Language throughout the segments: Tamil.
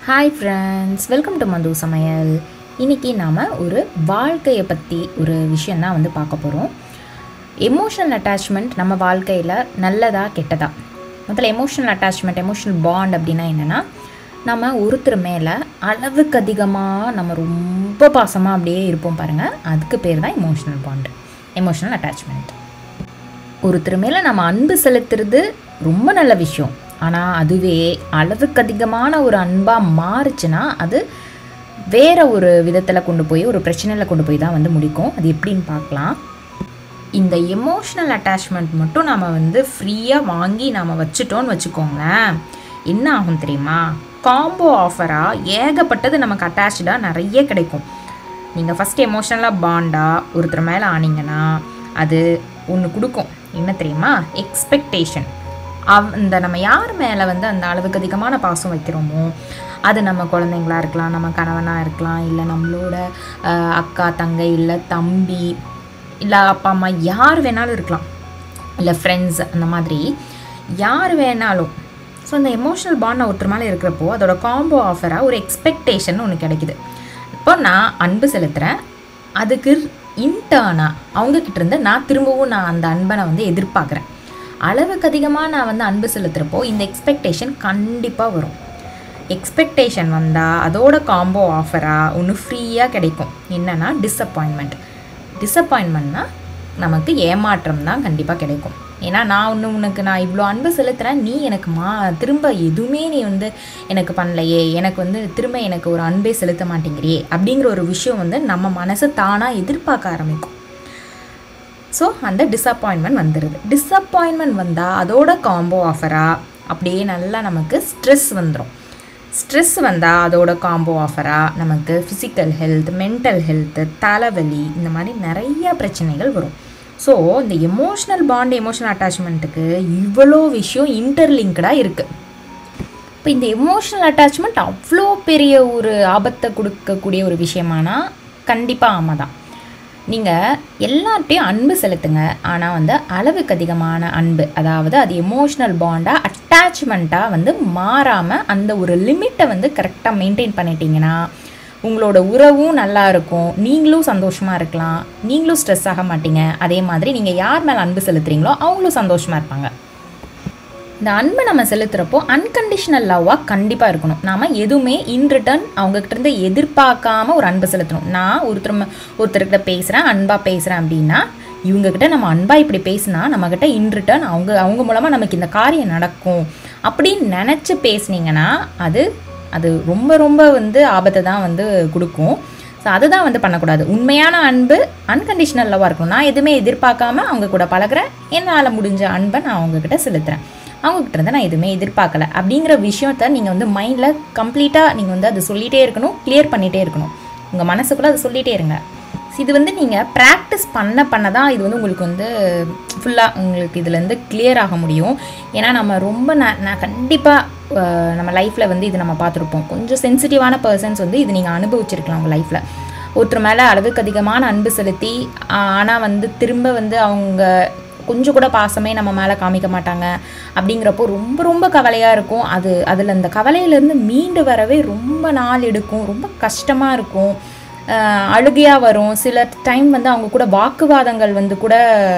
hi friends welcome to Madhu சமையல் இன்றைக்கி நாம் ஒரு வாழ்க்கையை பற்றி ஒரு விஷயந்தான் வந்து பார்க்க போகிறோம் எமோஷனல் அட்டாச்மெண்ட் நம்ம வாழ்க்கையில் நல்லதா கெட்டதா முதல்ல எமோஷனல் அட்டாச்மெண்ட் எமோஷனல் பாண்ட் அப்படின்னா என்னென்னா நம்ம ஒருத்தர் மேலே அளவுக்கு அதிகமாக நம்ம ரொம்ப பாசமாக அப்படியே இருப்போம் பாருங்கள் அதுக்கு பேர் தான் எமோஷனல் பாண்ட் எமோஷனல் அட்டாச்மெண்ட் ஒருத்தர் மேலே நம்ம அன்பு செலுத்துறது ரொம்ப நல்ல விஷயம் ஆனால் அதுவே அளவுக்கு அதிகமான ஒரு அன்பாக மாறுச்சுன்னா அது வேற ஒரு விதத்தில் கொண்டு போய் ஒரு பிரச்சனையில் கொண்டு போய் தான் வந்து முடிக்கும் அது எப்படின்னு பார்க்கலாம் இந்த எமோஷ்னல் அட்டாச்மெண்ட் மட்டும் நம்ம வந்து ஃப்ரீயாக வாங்கி நாம் வச்சுட்டோன்னு வச்சுக்கோங்களேன் என்ன ஆகும் தெரியுமா காம்போ ஆஃபராக ஏகப்பட்டது நமக்கு அட்டாச்சாக நிறைய கிடைக்கும் நீங்கள் ஃபஸ்ட் எமோஷ்னலாக பாண்டாக ஒருத்தர் மேலே ஆனீங்கன்னா அது ஒன்று கொடுக்கும் என்ன தெரியுமா எக்ஸ்பெக்டேஷன் அவ் இந்த நம்ம யார் மேலே வந்து அந்த அளவுக்கு அதிகமான பாசம் வைக்கிறோமோ அது நம்ம குழந்தைங்களா இருக்கலாம் நம்ம கணவனாக இருக்கலாம் இல்லை நம்மளோட அஹ், அக்கா தங்கை இல்லை தம்பி இல்லை அப்பா அம்மா யார் வேணாலும் இருக்கலாம் இல்லை ஃப்ரெண்ட்ஸ் அந்த மாதிரி யார் வேணாலும் ஸோ அந்த எமோஷனல் பாண்ட் ஒருத்தர் மேலே இருக்கிறப்போ அதோட காம்போ ஆஃபராக ஒரு எக்ஸ்பெக்டேஷன் ஒன்று கிடைக்குது இப்போ நான் அன்பு செலுத்துகிறேன் அதுக்கு இன்டர்னாக அவங்கக்கிட்ட இருந்து நான் திரும்பவும் நான் அந்த அன்பை நான் வந்து எதிர்பார்க்குறேன் அளவுக்கு அதிகமாக நான் வந்து அன்பு செலுத்துகிறப்போ இந்த எக்ஸ்பெக்டேஷன் கண்டிப்பாக வரும் எக்ஸ்பெக்டேஷன் வந்தால் அதோட காம்போ ஆஃபராக ஒன்று ஃப்ரீயாக கிடைக்கும் என்னென்னா டிஸப்பாயின்மெண்ட் டிஸப்பாயின்மெண்ட்னா நமக்கு ஏமாற்றம் தான் கண்டிப்பாக கிடைக்கும் ஏன்னா நான் ஒன்று உனக்கு நான் இவ்வளோ அன்பு செலுத்துகிறேன் நீ எனக்கு மா திரும்ப எதுவுமே நீ வந்து எனக்கு பண்ணலையே எனக்கு வந்து திரும்ப எனக்கு ஒரு அன்பே செலுத்த மாட்டேங்கிறியே அப்படிங்கிற ஒரு விஷயம் வந்து நம்ம மனசு தானாக எதிர்பார்க்க ஆரம்பிக்கும் ஸோ அந்த டிஸப்பாயின்மெண்ட் வந்துடுது டிஸப்பாயின்மெண்ட் வந்தால் அதோட காம்போ ஆஃபராக அப்படியே நல்லா நமக்கு ஸ்ட்ரெஸ் வந்துடும் ஸ்ட்ரெஸ் வந்தால் அதோட காம்போ ஆஃபராக நமக்கு ஃபிசிக்கல் ஹெல்த் மென்டல் ஹெல்த்து தலைவலி இந்த மாதிரி நிறைய பிரச்சனைகள் வரும் ஸோ இந்த எமோஷ்னல் பாண்ட் எமோஷனல் அட்டாச்மெண்ட்டுக்கு இவ்வளோ விஷயம் இன்டர்லிங்க்டாக இருக்குது இப்போ இந்த எமோஷனல் அட்டாச்மெண்ட் அவ்வளோ பெரிய ஒரு ஆபத்தை கொடுக்கக்கூடிய ஒரு விஷயமானா கண்டிப்பாக ஆமாம் தான் நீங்கள் எல்லார்ட்டையும் அன்பு செலுத்துங்க ஆனால் வந்து அளவுக்கு அதிகமான அன்பு அதாவது அது எமோஷ்னல் பாண்டாக அட்டாச்மெண்ட்டாக வந்து மாறாமல் அந்த ஒரு லிமிட்டை வந்து கரெக்டாக மெயின்டைன் பண்ணிட்டீங்கன்னா உங்களோட உறவும் நல்லா இருக்கும் நீங்களும் சந்தோஷமாக இருக்கலாம் நீங்களும் ஸ்ட்ரெஸ் ஆக மாட்டீங்க அதே மாதிரி நீங்கள் யார் மேலே அன்பு செலுத்துறீங்களோ அவங்களும் சந்தோஷமாக இருப்பாங்க இந்த அன்பை நம்ம செலுத்துகிறப்போ அன்கண்டிஷனல் லவ்வாக கண்டிப்பாக இருக்கணும் நாம் எதுவுமே இன் ரிட்டர்ன் அவங்கக்கிட்ட இருந்து எதிர்பார்க்காம ஒரு அன்பை செலுத்தணும் நான் ஒருத்தர் ம- ஒருத்தர்கிட்ட பேசுகிறேன் அன்பாக பேசுகிறேன் அப்படின்னா இவங்கக்கிட்ட நம்ம அன்பாக இப்படி பேசினா நம்மக்கிட்ட இன் ரிட்டர்ன் அவங்க அவங்க மூலமாக நமக்கு இந்த காரியம் நடக்கும் அப்படின்னு நினச்சி பேசுனீங்கன்னா அது அது ரொம்ப ரொம்ப வந்து ஆபத்தை தான் வந்து கொடுக்கும் ஸோ அதுதான் வந்து பண்ணக்கூடாது உண்மையான அன்பு அன்கண்டிஷனல் லவ்வாக இருக்கணும் நான் எதுவுமே எதிர்பார்க்காம அவங்க கூட பழகுறேன் என்னால் முடிஞ்ச அன்பை நான் அவங்கக்கிட்ட செலுத்துகிறேன் அவங்கக்கிட்ட இருந்து நான் எதுவுமே எதிர்பார்க்கல அப்படிங்கிற விஷயத்த நீங்கள் வந்து மைண்டில் கம்ப்ளீட்டாக நீங்கள் வந்து அதை சொல்லிகிட்டே இருக்கணும் கிளியர் பண்ணிகிட்டே இருக்கணும் உங்கள் மனசுக்குள்ளே அதை சொல்லிகிட்டே இருங்க இது வந்து நீங்கள் ப்ராக்டிஸ் பண்ண பண்ண தான் இது வந்து உங்களுக்கு வந்து ஃபுல்லாக உங்களுக்கு இதுலேருந்து கிளியர் ஆக முடியும் ஏன்னா நம்ம ரொம்ப நான் நான் கண்டிப்பாக நம்ம லைஃப்பில் வந்து இது நம்ம பார்த்துருப்போம் கொஞ்சம் சென்சிட்டிவான பர்சன்ஸ் வந்து இது நீங்கள் அனுபவிச்சிருக்கலாம் உங்கள் லைஃப்பில் ஒருத்தர் மேலே அளவுக்கு அதிகமான அன்பு செலுத்தி ஆனால் வந்து திரும்ப வந்து அவங்க கொஞ்சம் கூட பாசமே நம்ம மேலே காமிக்க மாட்டாங்க அப்படிங்கிறப்போ ரொம்ப ரொம்ப கவலையாக இருக்கும் அது அதில் அந்த கவலையிலேருந்து மீண்டு வரவே ரொம்ப நாள் எடுக்கும் ரொம்ப கஷ்டமாக இருக்கும் ஆஹ் அழுகையாக வரும் சில டைம் வந்து அவங்க கூட வாக்குவாதங்கள் வந்து கூட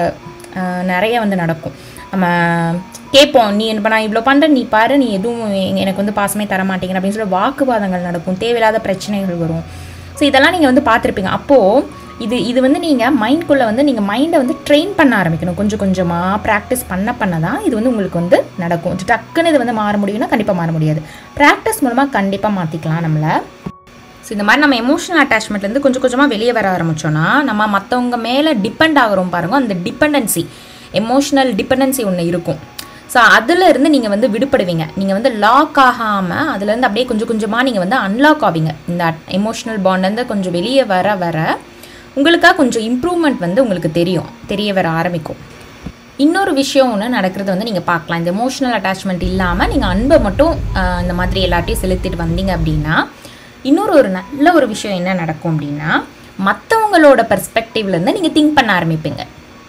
ஆஹ் நிறைய வந்து நடக்கும் நம்ம கேட்போம் நீ இப்போ நான் இவ்வளோ பண்ணுறேன் நீ பாரு நீ எதுவும் எ- எனக்கு வந்து பாசமே தர மாட்டேங்கிற அப்படின்னு சொல்லி வாக்குவாதங்கள் நடக்கும் தேவையில்லாத பிரச்சனைகள் வரும் ஸோ இதெல்லாம் நீங்கள் வந்து பார்த்துருப்பீங்க அப்போது இது இது வந்து நீங்கள் மைண்ட்குள்ளே வந்து நீங்கள் மைண்டை வந்து ட்ரெயின் பண்ண ஆரம்பிக்கணும் கொஞ்சம் கொஞ்சமாக ப்ராக்டிஸ் பண்ண பண்ண தான் இது வந்து உங்களுக்கு வந்து நடக்கும் டக்குன்னு இது வந்து மாற முடியும்னா கண்டிப்பாக மாற முடியாது ப்ராக்டிஸ் மூலமாக கண்டிப்பாக மாற்றிக்கலாம் நம்மளை ஸோ இந்த மாதிரி நம்ம எமோஷனல் அட்டாச்மெண்ட்லேருந்து கொஞ்சம் கொஞ்சமாக வெளியே வர ஆரம்பிச்சோன்னா நம்ம மற்றவங்க மேலே டிபெண்ட் ஆகிறோம் பாருங்க அந்த டிபெண்டன்சி எமோஷனல் டிபெண்டன்சி ஒன்று இருக்கும் ஸோ அதில் இருந்து நீங்கள் வந்து விடுபடுவீங்க நீங்கள் வந்து லாக் ஆகாமல் அதுலேருந்து அப்படியே கொஞ்சம் கொஞ்சமாக நீங்கள் வந்து அன்லாக் ஆவீங்க இந்த எமோஷனல் பாண்ட்லேருந்து கொஞ்சம் வெளியே வர வர உங்களுக்காக கொஞ்சம் இம்ப்ரூவ்மெண்ட் வந்து உங்களுக்கு தெரியும் தெரிய வர ஆரம்பிக்கும் இன்னொரு விஷயம் ஒன்று நடக்கிறது வந்து நீங்கள் பார்க்கலாம் இந்த எமோஷனல் அட்டாச்மெண்ட் இல்லாமல் நீங்கள் அன்பை மட்டும் ஆஹ், இந்த மாதிரி எல்லாத்தையும் செலுத்திட்டு வந்தீங்க அப்படின்னா இன்னொரு ஒரு நல்ல ஒரு விஷயம் என்ன நடக்கும் அப்படின்னா மற்றவங்களோட பெர்ஸ்பெக்டிவ்லேருந்து நீங்கள் திங்க் பண்ண ஆரம்பிப்பீங்க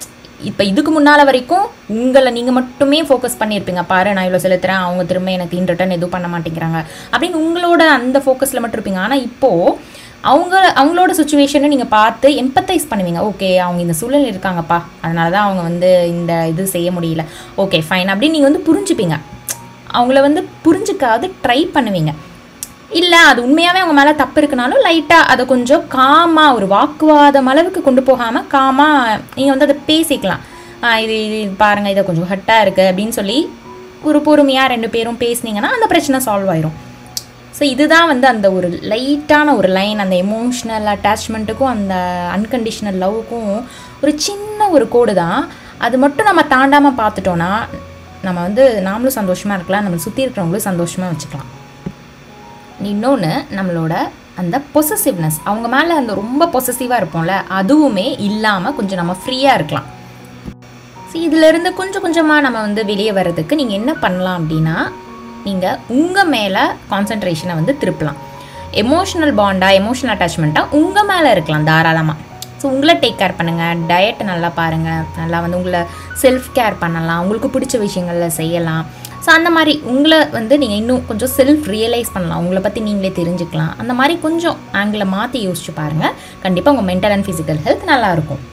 இப்போ இதுக்கு முன்னால் வரைக்கும் உங்களை நீங்கள் மட்டுமே ஃபோக்கஸ் பண்ணியிருப்பீங்க பாரு நான் இவ்வளோ செலுத்துறேன் அவங்க திரும்ப எனக்கு இன் ரிட்டர்ன் எதுவும் பண்ண மாட்டேங்கிறாங்க அப்படின்னு உங்களோட அந்த ஃபோக்கஸில் மட்டும் இருப்பீங்க ஆனால் இப்போது அவங்க அவங்களோட சுச்சுவேஷனை நீங்கள் பார்த்து எம்பத்தைஸ் பண்ணுவீங்க ஓகே அவங்க இந்த சூழல் இருக்காங்கப்பா அதனால தான் அவங்க வந்து இந்த இது செய்ய முடியல ஓகே ஃபைன் அப்படின்னு நீங்கள் வந்து புரிஞ்சுப்பீங்க அவங்கள வந்து புரிஞ்சுக்காது ட்ரை பண்ணுவீங்க இல்லை அது உண்மையாகவே அவங்க மேலே தப்பு இருக்குனாலும் லைட்டாக அதை கொஞ்சம் காமாக ஒரு வாக்குவாதம் அளவுக்கு கொண்டு போகாமல் காமாக நீங்கள் வந்து அதை பேசிக்கலாம் ஆ, இது இது பாருங்கள் இதை கொஞ்சம் ஹட்டாக இருக்குது அப்படின்னு சொல்லி ஒரு பொறுமையாக ரெண்டு பேரும் பேசுனீங்கன்னா அந்த பிரச்சனை சால்வ் ஆயிரும் ஸோ இதுதான் வந்து அந்த ஒரு லைட்டான ஒரு லைன் அந்த எமோஷ்னல் அட்டாச்மெண்ட்டுக்கும் அந்த அன்கண்டிஷனல் லவ்வுக்கும் ஒரு சின்ன ஒரு கோடு தான் அது மட்டும் நம்ம தாண்டாமல் பார்த்துட்டோன்னா நம்ம வந்து நாமளும் சந்தோஷமாக இருக்கலாம் நம்ம சுற்றி இருக்கிறவங்களும் சந்தோஷமாக வச்சுக்கலாம் இன்னொன்று நம்மளோட அந்த பொசசிவ்னஸ் அவங்க மேலே அந்த ரொம்ப பொசசிவாக இருப்போம்ல அதுவுமே இல்லாமல் கொஞ்சம் நம்ம ஃப்ரீயாக இருக்கலாம் ஸோ இதிலிருந்து கொஞ்சம் கொஞ்சமாக நம்ம வந்து வெளியே வர்றதுக்கு நீங்கள் என்ன பண்ணலாம் அப்படின்னா நீங்கள் உங்கள் மேலே கான்சன்ட்ரேஷனை வந்து திருப்பலாம் எமோஷனல் பாண்டா எமோஷனல் அட்டாச்மெண்ட்டாக உங்கள் மேலே இருக்கலாம் தாராளமாக ஸோ உங்களை டேக் கேர் பண்ணுங்கள் டயட்டை நல்லா பாருங்கள் நல்லா வந்து உங்களை செல்ஃப் கேர் பண்ணலாம் உங்களுக்கு பிடிச்ச விஷயங்களில் செய்யலாம் ஸோ அந்த மாதிரி உங்களை வந்து நீங்கள் இன்னும் கொஞ்சம் செல்ஃப் ரியலைஸ் பண்ணலாம் உங்களை பற்றி நீங்களே தெரிஞ்சுக்கலாம் அந்த மாதிரி கொஞ்சம் ஆங்கிளை மாற்றி யோசிச்சு பாருங்கள் கண்டிப்பாக உங்கள் மென்டல் அண்ட் ஃபிசிக்கல் ஹெல்த் நல்லாயிருக்கும்